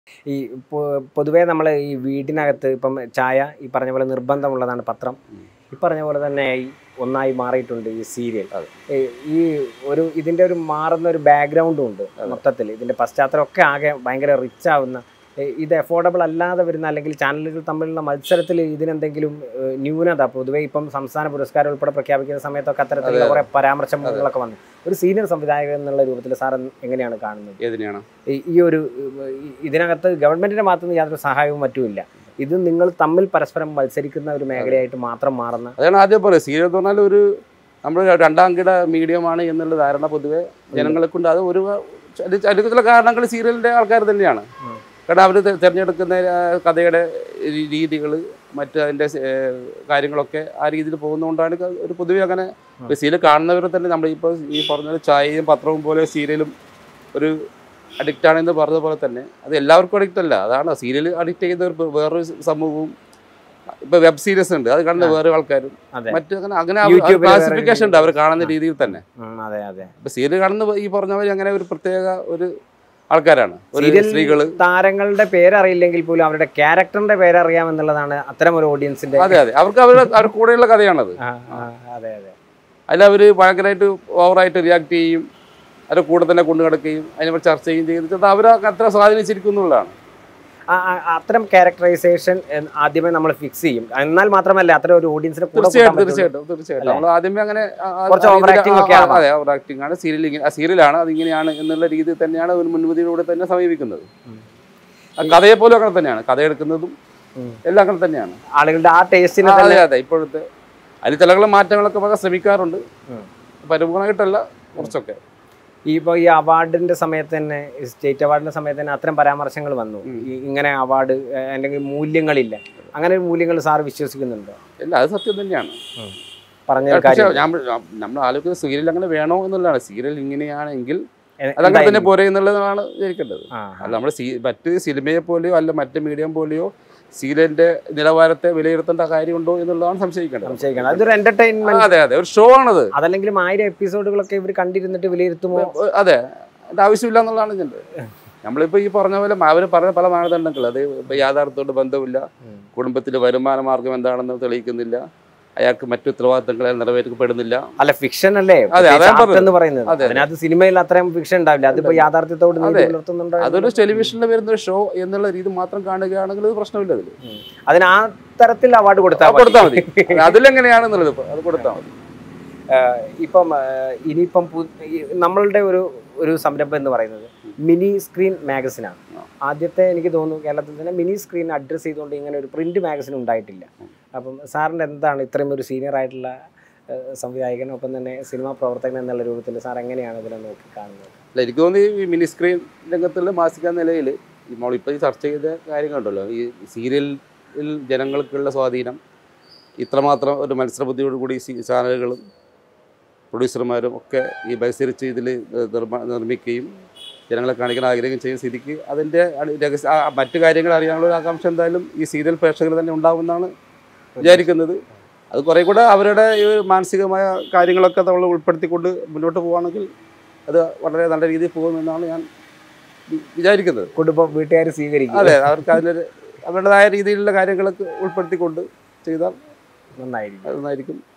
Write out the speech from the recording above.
ഈ പൊ- പൊതുവേ നമ്മൾ ഈ വീടിനകത്ത് ഇപ്പം ചായ ഈ പറഞ്ഞ പോലെ നിർബന്ധമുള്ളതാണ് പത്രം ഉം. ഈ പറഞ്ഞ പോലെ തന്നെ ഈ ഒന്നായി മാറിയിട്ടുണ്ട് ഈ സീരിയൽ അതെ. ഈ ഒരു ഇതിന്റെ ഒരു മാറുന്ന ഒരു ബാക്ക്ഗ്രൗണ്ടും ഉണ്ട് മൊത്തത്തിൽ ഇതിന്റെ പശ്ചാത്തലം ഒക്കെ ആകെ ഭയങ്കര റിച്ച് ആവുന്ന ഏ, ഇത് അഫോർഡബിൾ അല്ലാതെ വരുന്ന അല്ലെങ്കിൽ ചാനലുകൾ തമ്മിലുള്ള മത്സരത്തിൽ ഇതിനെന്തെങ്കിലും ഏ, ന്യൂനത പൊതുവേ ഇപ്പം സംസ്ഥാന പുരസ്കാരം ഉൾപ്പെടെ പ്രഖ്യാപിക്കുന്ന സമയത്തൊക്കെ അത്തരത്തിലുള്ള കുറെ പരാമർശങ്ങളൊക്കെ വന്നു ഒരു സീനിയർ സംവിധായകൻ എന്നുള്ള രൂപത്തിൽ സാർ എങ്ങനെയാണ് കാണുന്നത് ഏതിനെയാണ് ഈ- ഈ ഒരു ഈ- ഇതിനകത്ത് ഗവൺമെന്റിന്റെ ഭാഗത്തു നിന്ന് യാതൊരു സഹായവും മറ്റുമില്ല ഇത് നിങ്ങൾ തമ്മിൽ പരസ്പരം മത്സരിക്കുന്ന ഒരു മേഖലയായിട്ട് മാത്രം മാറുന്ന അതാണ് ആദ്യം പറയുന്നത് സീരിയൽ എന്ന് പറഞ്ഞാൽ ഒരു നമ്മൾ രണ്ടാം കിട മീഡിയമാണ് എന്നുള്ള ധാരണ പൊതുവെ ജനങ്ങളെ കൊണ്ട് അത് ഒരു അത് അതിൽ ചില കാരണങ്ങൾ സീരിയലിൻ്റെ ആൾക്കാർ തന്നെയാണ് ഉം. കാരണം അവർ തിരഞ്ഞെടുക്കുന്ന ആ, കഥയുടെ രീതികൾ മറ്റ് അതിൻ്റെ കാര്യങ്ങളൊക്കെ ആ രീതിയിൽ പോകുന്നതുകൊണ്ടാണ് ഇത് ഒരു പൊതുവെ അങ്ങനെ ഉം. സീരിയൽ കാണുന്നവർ തന്നെ നമ്മളിപ്പോൾ ഈ പറഞ്ഞ ചായയും പത്രവും പോലെ സീരിയലും ഒരു അഡിക്റ്റ് ആണെന്ന് പറഞ്ഞ പോലെ തന്നെ അത് എല്ലാവർക്കും അഡിക്റ്റ് അല്ല അതാണ് സീരിയൽ അഡിക്റ്റ് ചെയ്യുന്ന ഒരു വേറൊരു സമൂഹവും ഇപ്പൊ വെബ് സീരീസ് ഉണ്ട് അത് കാണുന്ന വേറെ ആൾക്കാരും അതെ മറ്റ് അങ്ങനെ അങ്ങനെ യൂട്യൂബിൽ വേറെ ക്ലാസിഫിക്കേഷൻ ഉണ്ട് അവർ കാണുന്ന ആ. രീതിയിൽ തന്നെ ഉം, അതെ അതെ ഇപ്പൊ സീരിയൽ കാണുന്ന ഈ പറഞ്ഞവർ അങ്ങനെ ഒരു പ്രത്യേക ഒരു ആൾക്കാരാണ് ഒരു സീരിയൽ സ്ത്രീകള് താരങ്ങളുടെ പേരറിയില്ലെങ്കിൽ പോലും അവരുടെ ക്യാരക്ടറിന്റെ പേരറിയാമെന്നുള്ളതാണ് അത്തരം ഒരു ഓഡിയൻസിന്റെ അതെ അതെ അവർക്ക് അവരുടെ അവരുടെ കൂടെയുള്ള കഥയാണത് ആ, ആ, അതെ അതെ അതിൽ അവർ ഭയങ്കരമായിട്ട് ഓവറായിട്ട് റിയാക്ട് ചെയ്യും അവരുടെ കൂടെ തന്നെ കൊണ്ടു കിടക്കുകയും അതിനെപ്പറ്റി ചർച്ച ചെയ്യുകയും ചെയ്തിട്ട് അവർ അത്ര സ്വാധീനിച്ചിരിക്കും എന്നുള്ളതാണ് ആ, ആ, അത്തരം ക്യാരക്ടറൈസേഷൻ ആദ്യമേ നമ്മൾ ഫിക്സ് ചെയ്യും എന്നാൽ മാത്രമല്ല അത്തരം ഒരു ഓഡിയൻസിനെ കൂടെ കൂട്ടാൻ തീർച്ചയായിട്ടും പറ്റുള്ളൂ. തീർച്ചയായിട്ടും തീർച്ചയായിട്ടും അല്ലേ? നമ്മൾ ആദ്യമേ അങ്ങനെ ആ, ആ, കുറച്ച് ആ, overacting ഒക്കെ ആ, ആവാം. അതെ ഓവർ ആക്ടിങ് ആണ് സീരിയൽ ഇങ്ങനെ ആ, സീരിയലാണ് അത് ഇങ്ങനെയാണ് എന്നുള്ള രീതിയിൽ തന്നെയാണ് ഒരു മുൻവിധിയിലൂടെ തന്നെ സമീപിക്കുന്നത് ഉം. ആ, കഥയെ പോലും അങ്ങനെ തന്നെയാണ് കഥ എടുക്കുന്നതും ഉം. എല്ലാം അങ്ങനെ തന്നെയാണ് ആളുകളുടെ ആ ടേസ്റ്റിന് ആ, തന്നെ അതെ അതെ ഇപ്പോഴത്തെ അതിൽ ചില മാറ്റങ്ങളൊക്കെ വളരെ ശ്രമിക്കാറുണ്ട് ഉം. പരിപൂർണമായിട്ടല്ല കുറച്ചൊക്കെ ഈ ഇപ്പോൾ ഈ അവാർഡിന്റെ സമയത്ത് തന്നെ സ്റ്റേറ്റ് അവാർഡിന്റെ സമയത്ത് തന്നെ അത്തരം പരാമർശങ്ങൾ വന്നു ഉം. ഈ ഇങ്ങനെ അവാർഡ് അല്ലെങ്കിൽ മൂല്യങ്ങളില്ല അങ്ങനെ ഒരു മൂല്യങ്ങൾ സാർ വിശ്വസിക്കുന്നുണ്ടോ അല്ല അത് സത്യം തന്നെയാണ് പറഞ്ഞ പക്ഷേ കാര്യം ഞാൻ നമ്മൾ ആലോചിക്കുന്ന സീരിയൽ അങ്ങനെ വേണോ എന്നുള്ളതാണ് സീരിയൽ ഇങ്ങനെയാണെങ്കിൽ എ- അതങ്ങനെ തന്നെ എന്തായിരിക്കും? പോരെ എന്നുള്ളതാണ് വിചാരിക്കേണ്ടത് ആ, അല്ല നമ്മൾ സീ മറ്റ് സിനിമയെ പോലെയോ അല്ല മറ്റ് മീഡിയം പോലെയോ സീരിയലിന്റെ നിലവാരത്തെ വിലയിരുത്തേണ്ട കാര്യമുണ്ടോ എന്നുള്ളതാണ് സംശയിക്കേണ്ടത് സംശയിക്കണം അതൊരു ആ, എന്റർടൈൻമെന്റ് അതെ അതെ ഒരു ഷോ ആണത് അതല്ലെങ്കിലും ആയിരം എപ്പിസോഡുകളൊക്കെ ഇവർ കണ്ടിരുന്നിട്ട് വിലയിരുത്തുമോ അതെ അതിന്റെ ആവശ്യമില്ല എന്നുള്ളതാണ് ഞാൻ നമ്മളിപ്പോൾ ഈ പറഞ്ഞ പോലെ അവർ പറഞ്ഞ പല മാനദണ്ഡങ്ങൾ അത് ഇപ്പൊ യാഥാർത്ഥ്യത്തോട് ബന്ധമില്ല ഉം. കുടുംബത്തിലെ വരുമാന മാർഗം എന്താണെന്ന് തെളിയിക്കുന്നില്ല അയാൾക്ക് മറ്റു ഉത്തരവാദിത്തങ്ങൾ നിറവേറ്റപ്പെടുന്നില്ല അല്ല ഫിക്ഷൻ അല്ലേ അതെ, പ്രത്യേകിച്ച് അതാ art പറഞ്ഞത്. എന്ന് പറയുന്നത് അതെ, അതെ. അതിനകത്ത് സിനിമയിൽ അത്രയും ഫിക്ഷൻ ഉണ്ടാവില്ല അതിപ്പോ യാഥാർത്ഥ്യത്തോട് നീതി അതെ. പുലർത്തുന്നുണ്ടോ അതൊരു ടെലിവിഷനിൽ വരുന്ന ഒരു ഷോ എന്നുള്ള രീതി മാത്രം കാണുകയാണെങ്കിൽ അത് പ്രശ്നമില്ല അതിൽ അതിന് ആ തരത്തിൽ അവാർഡ് കൊടുത്താൽ കൊടുത്താൽ മതി അതിലെങ്ങനെയാണെന്നുള്ളത് ഇപ്പൊ അത് കൊടുത്താൽ മതി ഇപ്പം ആ, ഇനിയിപ്പം പു- ഈ നമ്മളുടെ ഒരു ഒരു സംരംഭം എന്ന് പറയുന്നത് മിനി സ്ക്രീൻ മാഗസിനാണ് ആ. ആദ്യത്തെ എനിക്ക് തോന്നുന്നു കേരളത്തിൽ തന്നെ മിനി സ്ക്രീൻ അഡ്രസ്സ് ചെയ്തുകൊണ്ട് ഇങ്ങനെ ഒരു പ്രിന്റ് മാഗസിൻ ഉണ്ടായിട്ടില്ല അപ്പം സാറിൻ്റെ എന്താണ് ഇത്രയും ഒരു സീനിയർ ആയിട്ടുള്ള ആ, സംവിധായകൻ ഒപ്പം തന്നെ സിനിമാ പ്രവർത്തകൻ എന്നുള്ള രൂപത്തിൽ സാർ എങ്ങനെയാണ് ഇതിനെ നോക്കി കാണുന്നത് അല്ല എനിക്ക് തോന്നുന്നു ഈ മിനി സ്ക്രീൻ രംഗത്തുള്ള മാസിക നിലയിൽ നമ്മളിപ്പോൾ ഈ ചർച്ച ചെയ്ത കാര്യങ്ങളുണ്ടല്ലോ ഈ സീരിയലിൽ ജനങ്ങൾക്കുള്ള സ്വാധീനം ഇത്രമാത്രം ഒരു മത്സരബുദ്ധിയോടുകൂടി ഈ ചാനലുകളും പ്രൊഡ്യൂസർമാരും ഒക്കെ ഈ മത്സരിച്ച് ഇതിൽ നിർമ്മ നിർമ്മിക്കുകയും ജനങ്ങളെ കാണിക്കാൻ ആഗ്രഹിക്കുകയും ചെയ്യുന്ന സ്ഥിതിക്ക് അതിൻ്റെ അടി- രഹസ്യ ആ മറ്റു കാര്യങ്ങൾ അറിയാനുള്ള ഒരു ആകാംക്ഷ എന്തായാലും ഈ സീരിയൽ പ്രേക്ഷകർ തന്നെ ഉണ്ടാവുമെന്നാണ് വിചാരിക്കുന്നത് അത് കുറേ കൂടെ അവരുടെ ഈ ഒരു മാനസികമായ കാര്യങ്ങളൊക്കെ നമ്മൾ ഉൾപ്പെടുത്തിക്കൊണ്ട് മുന്നോട്ട് പോവുകയാണെങ്കിൽ അത് വളരെ നല്ല രീതിയിൽ പോകുമെന്നാണ് ഞാൻ വി- വിചാരിക്കുന്നത് കുടുംബം വീട്ടുകാർ സ്വീകരിക്കും അതെ അവർക്ക് അതിലൊരു അവരുടേതായ രീതിയിലുള്ള കാര്യങ്ങളൊക്കെ ഉൾപ്പെടുത്തിക്കൊണ്ട് ചെയ്താൽ നന്നായിരിക്കും അത് നന്നായിരിക്കും